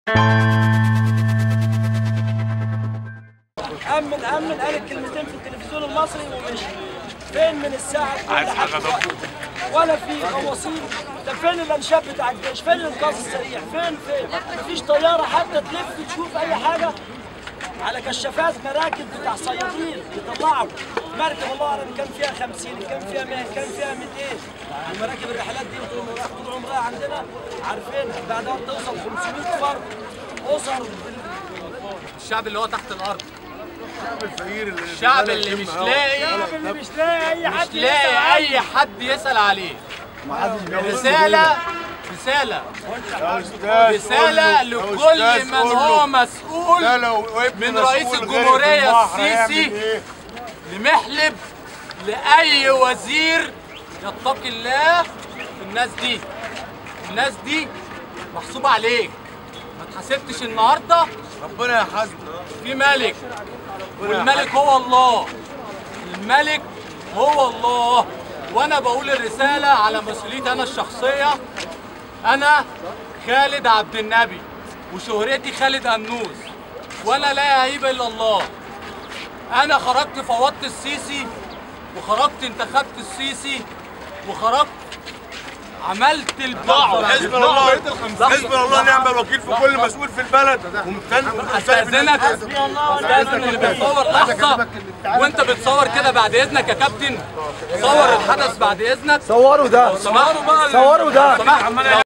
أمن أمن قال الكلمتين في التلفزيون المصري ومشي فين من الساعة عايز لحد حاجة دلوقتي؟ ولا في غواصين طب فين الانشاب بتاع الجيش فين الانقاذ السريع فين فين مفيش طيارة حتى تلف تشوف أي حاجة على كشافات مراكب بتاع صيادين يطلعوا مركب الله اعلم كان فيها 50 كان فيها 100 كان فيها 200 ومراكب الرحلات دي طول طول عمرها عندنا عارفينها بعدها توصل 500 فرد اسر الشعب اللي هو تحت الارض الفقير اللي الشعب اللي مش لاقي الشعب اللي مش لاقي اي مش حد لاقي يسأل عنه. اي حد يسال عليه رساله رساله رساله لكل من هو مسؤول من رئيس الجمهورية السيسي لمحلب لاي وزير يتقي الله في الناس دي الناس دي محسوبه عليك ما اتحاسبتش النهارده ربنا يحاسبك في ملك والملك هو الله الملك هو الله وانا بقول الرساله على مسؤوليتي انا الشخصيه انا خالد عبد النبي وشهرتي خالد انوس وانا لا يهيب الا الله انا خرجت فوضت السيسي وخرجت انتخبت السيسي وخرجت عملت البعض حزبنا الله حزبنا الله نعم الوكيل في كل مسؤول في البلد ومستند استاذنك استاذن اللي بيصور لحظه وانت بتصور كده بعد اذنك يا كابتن صور الحدث بعد اذنك صوروا ده صوروا بقى صوروا ده سمحت لو